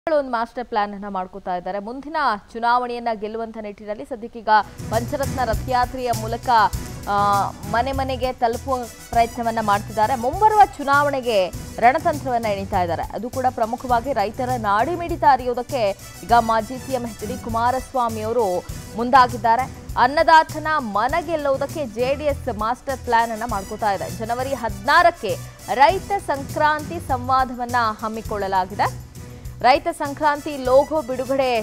ಒಂದು master plan ಅನ್ನ ಮಾಡ್ಕೋತಾ ಇದ್ದಾರೆ ಮುಂದಿನ ಚುನಾವಣೆಯನ್ನ ಗೆಲ್ಲುವಂತ ನಿಟ್ಟಿನಲ್ಲಿ ಸದ್ಯಕ್ಕೀಗ ಪಂಚರತ್ನ ರಥಯಾತ್ರೆಯ ಮೂಲಕ ಆ, ಮನೆ ಮನೆಗೆ ತಲುಪುವ ಪ್ರಯತ್ನವನ್ನ ಮಾಡ್ತಿದ್ದಾರೆ ಮುಂಬರುವ ಚುನಾವಣೆಗೆ ರಣತಂತ್ರವನ್ನ ಎಣಿತಾ ಇದ್ದಾರೆ ಅದು ಕೂಡ ಪ್ರಮುಖವಾಗಿ ರೈತರ ನಾಡಿ ಮಿಡಿತ ಅರಿಯೋದಕ್ಕೆ ಈಗ ಮಾಜಿ ಸಿಎಂ ಎಚ್ ಡಿ ಕುಮಾರಸ್ವಾಮಿ ಅವರು ಮುಂದಾಗಿದ್ದಾರೆ ಅನ್ನದಾತನ ಮನ ಗೆಲ್ಲುವುದಕ್ಕೆ ಜೆಡಿಎಸ್ ಮಾಸ್ಟರ್ ಪ್ಲಾನ್ ಅನ್ನ ಮಾಡ್ಕೋತಾ ಇದೆ ಜನವರಿ ಹದಿನಾರಕ್ಕೆ ರೈತ ಸಂಕ್ರಾಂತಿ ಸಂವಾದವನ್ನ ಹಮ್ಮಿಕೊಳ್ಳಲಾಗಿದೆ ರೈತ ಸಂಕ್ರಾಂತಿ ಲೋಗೋ ಬಿಡುಗಡೆ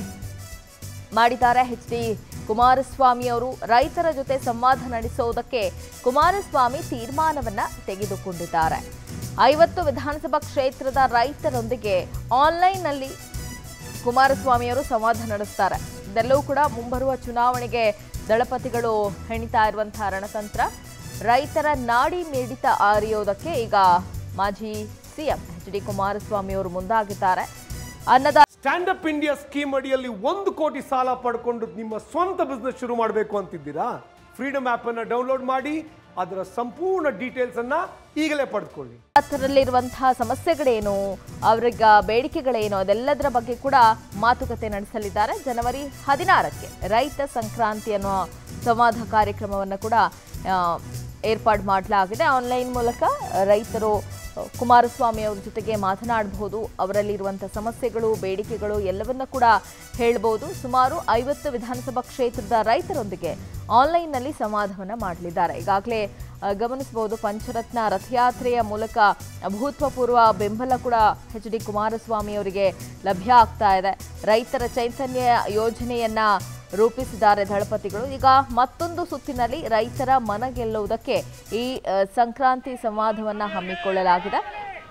ಮಾಡಿದ್ದಾರೆ ಎಚ್ ಡಿ ಕುಮಾರಸ್ವಾಮಿ ಅವರು ರೈತರ ಜೊತೆ ಸಂವಾದ ನಡೆಸುವುದಕ್ಕೆ ಕುಮಾರಸ್ವಾಮಿ ತೀರ್ಮಾನವನ್ನ ತೆಗೆದುಕೊಂಡಿದ್ದಾರೆ ಐವತ್ತು ವಿಧಾನಸಭಾ ಕ್ಷೇತ್ರದ ರೈತರೊಂದಿಗೆ ಆನ್ಲೈನ್ನಲ್ಲಿ ಕುಮಾರಸ್ವಾಮಿ ಅವರು ಸಂವಾದ ನಡೆಸ್ತಾರೆ ಇದೆಲ್ಲವೂ ಕೂಡ ಮುಂಬರುವ ಚುನಾವಣೆಗೆ ದಳಪತಿಗಳು ಹೆಣಿತಾ ಇರುವಂತಹ ರಣತಂತ್ರ ರೈತರ ನಾಡಿ ಮಿಡಿತ ಆರಿಯೋದಕ್ಕೆ ಈಗ ಮಾಜಿ ಸಿಎಂ ಎಚ್ ಡಿ ಕುಮಾರಸ್ವಾಮಿ ಅವರು ಮುಂದಾಗಿದ್ದಾರೆ ಅನ್ನದ ಸ್ಟ್ಯಾಂಡ್ ಅಪ್ ಇಂಡಿಯಾ ಸ್ಕೀಮ್ ಅಡಿಯಲ್ಲಿ ಒಂದು ಕೋಟಿ ಸಾಲ ಪಡ್ಕೊಂಡು ನಿಮ್ಮ ಸ್ವಂತ ಬಿಸ್ನೆಸ್ ಶುರು ಮಾಡಬೇಕು ಅಂತಿದ್ದೀರಾ ಫ್ರೀಡಮ್ ಆಪ್ ಅನ್ನ ಡೌನ್ಲೋಡ್ ಮಾಡಿ ಅದರ ಸಂಪೂರ್ಣ ಡೀಟೇಲ್ಸ್ ಅನ್ನ ಈಗಲೇ ಪಡೆದುಕೊಳ್ಳಿ ಅದರಲ್ಲಿರುವಂತಹ ಸಮಸ್ಯೆಗಳೇನು ಅವ್ರಿಗ ಬೇಡಿಕೆಗಳೇನು ಅದೆಲ್ಲದರ ಬಗ್ಗೆ ಕೂಡ ಮಾತುಕತೆ ನಡೆಸಲಿದ್ದಾರೆ ಜನವರಿ ಹದಿನಾರಕ್ಕೆ ರೈತ ಸಂಕ್ರಾಂತಿ ಅನ್ನೋ ಸಂವಾದ ಕಾರ್ಯಕ್ರಮವನ್ನು ಕೂಡ ಆ, ಏರ್ಪಾಡು ಮಾಡಲಾಗಿದೆ ಆನ್ಲೈನ್ ಮೂಲಕ ರೈತರು ಆ, ಕುಮಾರಸ್ವಾಮಿ ಅವ್ರ ಜೊತೆಗೆ ಮಾತನಾಡಬಹುದು ಅವರಲ್ಲಿರುವಂಥ ಸಮಸ್ಯೆಗಳು ಬೇಡಿಕೆಗಳು ಎಲ್ಲವನ್ನ ಕೂಡ ಹೇಳ್ಬೋದು ಸುಮಾರು ಐವತ್ತು ವಿಧಾನಸಭಾ ಕ್ಷೇತ್ರದ ರೈತರೊಂದಿಗೆ ಆನ್ಲೈನ್ನಲ್ಲಿ ಸಂವಾದವನ್ನು ಮಾಡಲಿದ್ದಾರೆ ಈಗಾಗಲೇ ಆ, ಗಮನಿಸಬಹುದು ಪಂಚರತ್ನ ರಥಯಾತ್ರೆಯ ಮೂಲಕ ಅಭೂತಪೂರ್ವ ಬೆಂಬಲ ಕೂಡ ಎಚ್ ಡಿ ಕುಮಾರಸ್ವಾಮಿ ಅವರಿಗೆ ಲಭ್ಯ ಆಗ್ತಾ ಇದೆ ರೈತರ ಚೈತನ್ಯ ಯೋಜನೆಯನ್ನ ರೂಪಿಸಿದ್ದಾರೆ ದಳಪತಿಗಳು ಈಗ ಮತ್ತೊಂದು ಸುತ್ತಿನಲ್ಲಿ ರೈತರ ಮನ ಗೆಲ್ಲುವುದಕ್ಕೆ ಈ ಆ, ಸಂಕ್ರಾಂತಿ ಸಂವಾದವನ್ನ ಹಮ್ಮಿಕೊಳ್ಳಲಾಗಿದೆ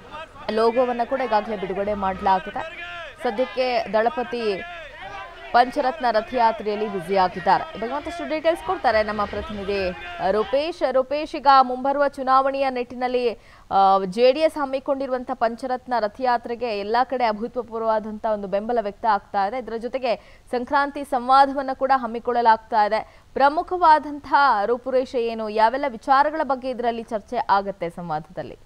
ಲೋಗೋವನ್ನ ಕೂಡ ಈಗಾಗಲೇ ಬಿಡುಗಡೆ ಮಾಡಲಾಗಿದೆ ಸದ್ಯಕ್ಕೆ ದಳಪತಿ ಪಂಚರತ್ನ ರಥಯಾತ್ರೆಯಲ್ಲಿ ಬ್ಯುಸಿಯಾಗಿದ್ದಾರೆ ಇವಾಗ ಮತ್ತಷ್ಟು ಡೀಟೇಲ್ಸ್ ಕೊಡ್ತಾರೆ ನಮ್ಮ ಪ್ರತಿನಿಧಿ ರೂಪೇಶ್ ರೂಪೇಶ್ ಈಗ ಮುಂಬರುವ ಚುನಾವಣೆಯ ನಿಟ್ಟಿನಲ್ಲಿ ಜೆ ಡಿ ಎಸ್ ಹಮ್ಮಿಕೊಂಡಿರುವಂತಹ ಪಂಚರತ್ನ ರಥಯಾತ್ರೆಗೆ ಎಲ್ಲಾ ಕಡೆ ಅಭೂತಪೂರ್ವವಾದಂಥ ಒಂದು ಬೆಂಬಲ ವ್ಯಕ್ತ ಆಗ್ತಾ ಇದೆ ಇದರ ಜೊತೆಗೆ ಸಂಕ್ರಾಂತಿ ಸಂವಾದವನ್ನು ಕೂಡ ಹಮ್ಮಿಕೊಳ್ಳಲಾಗ್ತಾ ಇದೆ ಪ್ರಮುಖವಾದಂತಹ ರೂಪುರೇಷೆ ಏನು ಯಾವೆಲ್ಲ ವಿಚಾರಗಳ ಬಗ್ಗೆ ಇದರಲ್ಲಿ ಚರ್ಚೆ ಆಗತ್ತೆ ಸಂವಾದದಲ್ಲಿ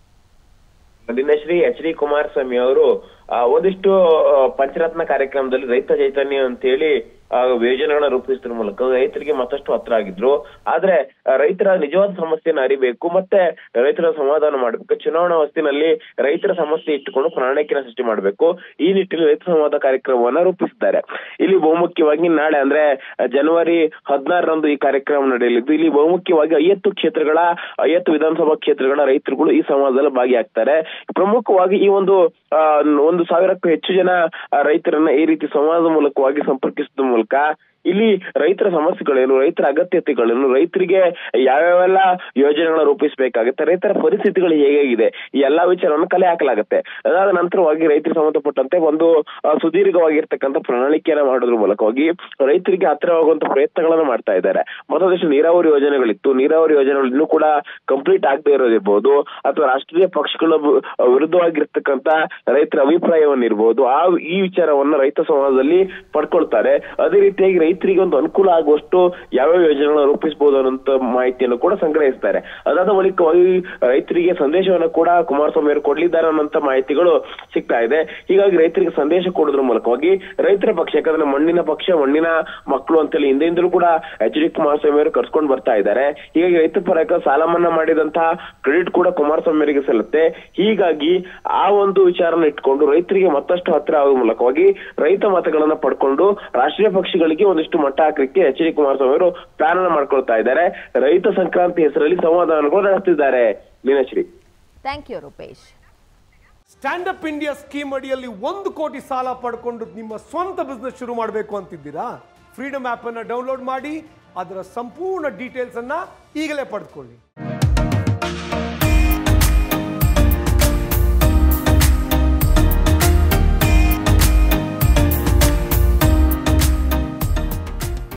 ದಿನಶ್ರೀ ಎಚ್ ಡಿ ಕುಮಾರಸ್ವಾಮಿ ಅವರು ಆ, ಒಂದಿಷ್ಟು ಆ, ಪಂಚರತ್ನ ಕಾರ್ಯಕ್ರಮದಲ್ಲಿ ರೈತ ಚೈತನ್ಯ ಅಂತೇಳಿ ಆ, ಯೋಜನೆಗಳನ್ನ ರೂಪಿಸಿದ್ರ ಮೂಲಕ ರೈತರಿಗೆ ಮತ್ತಷ್ಟು ಹತ್ರ ಆಗಿದ್ರು ಆದ್ರೆ ಆ, ರೈತರ ನಿಜವಾದ ಸಮಸ್ಯೆನ ಅರಿಬೇಕು ಮತ್ತೆ ರೈತರ ಸಮಾಧಾನ ಮಾಡ್ಬೇಕು ಚುನಾವಣಾ ಹೊಸ್ತಿನಲ್ಲಿ ರೈತರ ಸಮಸ್ಯೆ ಇಟ್ಟುಕೊಂಡು ಪ್ರಣಾಳಿಕೆನ ಸೃಷ್ಟಿ ಮಾಡಬೇಕು ಈ ನಿಟ್ಟಿನಲ್ಲಿ ರೈತ ಸಂವಾದ ಕಾರ್ಯಕ್ರಮವನ್ನ ರೂಪಿಸಿದ್ದಾರೆ ಇಲ್ಲಿ ಬಹುಮುಖ್ಯವಾಗಿ ನಾಳೆ ಅಂದ್ರೆ ಆ, ಜನವರಿ ಹದಿನಾರರಂದು ಈ ಕಾರ್ಯಕ್ರಮ ನಡೆಯಲಿದ್ದು ಇಲ್ಲಿ ಬಹುಮುಖ್ಯವಾಗಿ ಐವತ್ತು ಕ್ಷೇತ್ರಗಳ ಐವತ್ತು ವಿಧಾನಸಭಾ ಕ್ಷೇತ್ರಗಳ ರೈತರುಗಳು ಈ ಸಂವಾದದಲ್ಲಿ ಭಾಗಿಯಾಗ್ತಾರೆ ಪ್ರಮುಖವಾಗಿ ಈ ಒಂದು ಆ, ಒಂದು ಸಾವಿರಕ್ಕೂ ಹೆಚ್ಚು ಜನ ಆ, ರೈತರನ್ನ ಈ ರೀತಿ ಸಂವಾದದ ಮೂಲಕವಾಗಿ ಸಂಪರ್ಕಿಸಿದ ಮೂಲಕ ಇಲ್ಲಿ ರೈತರ ಸಮಸ್ಯೆಗಳೇನು ರೈತರ ಅಗತ್ಯತೆಗಳೇನು ರೈತರಿಗೆ ಯಾವ್ಯಾವೆಲ್ಲ ಯೋಜನೆಗಳನ್ನ ರೂಪಿಸಬೇಕಾಗುತ್ತೆ ರೈತರ ಪರಿಸ್ಥಿತಿಗಳು ಹೇಗಿದೆ ಈ ಎಲ್ಲಾ ವಿಚಾರವನ್ನು ಕಲೆ ಹಾಕಲಾಗುತ್ತೆ ಅದಾದ ನಂತರವಾಗಿ ರೈತರಿಗೆ ಸಂಬಂಧಪಟ್ಟಂತೆ ಒಂದು ಆ, ಸುದೀರ್ಘವಾಗಿರ್ತಕ್ಕಂಥ ಪ್ರಣಾಳಿಕೆಯನ್ನ ಮಾಡೋದ್ರ ಮೂಲಕವಾಗಿ ರೈತರಿಗೆ ಹತ್ತಿರವಾಗುವಂತ ಪ್ರಯತ್ನಗಳನ್ನ ಮಾಡ್ತಾ ಇದ್ದಾರೆ ಮತ್ತೊಂದಷ್ಟು ನೀರಾವರಿ ಯೋಜನೆಗಳಿತ್ತು ನೀರಾವರಿ ಯೋಜನೆಗಳು ಇನ್ನೂ ಕೂಡ ಕಂಪ್ಲೀಟ್ ಆಗದೆ ಇರೋದಿರ್ಬೋದು ಅಥವಾ ರಾಷ್ಟ್ರೀಯ ಪಕ್ಷಗಳ ವಿ- ವಿರುದ್ಧವಾಗಿರ್ತಕ್ಕಂಥ ರೈತರ ಅಭಿಪ್ರಾಯವನ್ನಿರ್ಬೋದು ಆ ಈ ವಿಚಾರವನ್ನ ರೈತ ಸಮಾಜದಲ್ಲಿ ಪಡ್ಕೊಳ್ತಾರೆ ಅದೇ ರೀತಿಯಾಗಿ ರೈತರಿಗೆ ಒಂದು ಅನುಕೂಲ ಆಗುವಷ್ಟು ಯಾವ್ಯಾವ ಯೋಜನೆಗಳನ್ನ ರೂಪಿಸಬಹುದು ಅನ್ನೋಂತ ಮಾಹಿತಿಯನ್ನು ಕೂಡ ಸಂಗ್ರಹಿಸ್ತಾರೆ ಅದಾದ ಬಳಿಕವಾಗಿ ರೈತರಿಗೆ ಸಂದೇಶವನ್ನು ಕೂಡ ಕುಮಾರಸ್ವಾಮಿ ಅವರು ಕೊಡ್ಲಿದ್ದಾರೆ ಅನ್ನೋಂತ ಮಾಹಿತಿಗಳು ಸಿಗ್ತಾ ಇದೆ ಹೀಗಾಗಿ ರೈತರಿಗೆ ಸಂದೇಶ ಕೊಡೋದ್ರ ಮೂಲಕವಾಗಿ ರೈತರ ಪಕ್ಷ ಯಾಕಂದ್ರೆ ಮಣ್ಣಿನ ಪಕ್ಷ ಮಣ್ಣಿನ ಮಕ್ಕಳು ಅಂತೇಳಿ ಹಿಂದೆಯಿಂದಲೂ ಕೂಡ ಎಚ್ ಡಿ ಕುಮಾರಸ್ವಾಮಿ ಅವರು ಕರ್ಸ್ಕೊಂಡು ಬರ್ತಾ ಇದ್ದಾರೆ ಹೀಗಾಗಿ ರೈತ ಪರಕ ಸಾಲ ಮನ್ನಾ ಮಾಡಿದಂತಹ ಕ್ರೆಡಿಟ್ ಕೂಡ ಕುಮಾರಸ್ವಾಮಿ ಅವರಿಗೆ ಸಲ್ಲುತ್ತೆ ಹೀಗಾಗಿ ಆ ಒಂದು ವಿಚಾರನ ಇಟ್ಕೊಂಡು ರೈತರಿಗೆ ಮತ್ತಷ್ಟು ಹತ್ತಿರ ಆಗುವ ಮೂಲಕವಾಗಿ ರೈತ ಮತಗಳನ್ನ ಪಡ್ಕೊಂಡು ರಾಷ್ಟ್ರೀಯ ಪಕ್ಷಗಳಿಗೆ ಒಂದಿಷ್ಟು ಮಟ್ಟ ಹಾಕಲಿಕ್ಕೆ ಎಚ್ ಡಿ ಕುಮಾರಸ್ವಾಮಿ ಅವರು ಪ್ಲಾನ್ ಅನ್ನ ಮಾಡ್ಕೊಳ್ತಾ ಇದ್ದಾರೆ ರೈತ ಸಂಕ್ರಾಂತಿ ಹೆಸರಲ್ಲಿ ಸಂವಾದವನ್ನು ನಡೆಸ್ತಿದ್ದಾರೆ Meenashree thank you Roopesh stand up India scheme ಅಡಿಯಲ್ಲಿ ಒಂದು ಕೋಟಿ ಸಾಲ ಪಡ್ಕೊಂಡು ನಿಮ್ಮ ಸ್ವಂತ ಬಿಸ್ನೆಸ್ ಶುರು ಮಾಡಬೇಕು ಅಂತಿದ್ದೀರಾ ಫ್ರೀಡಮ್ ಆಪ್ ಅನ್ನ ಡೌನ್ಲೋಡ್ ಮಾಡಿ ಅದರ ಸಂಪೂರ್ಣ ಡೀಟೇಲ್ಸ್ ಅನ್ನ ಈಗಲೇ ಪಡೆದುಕೊಳ್ಳಿ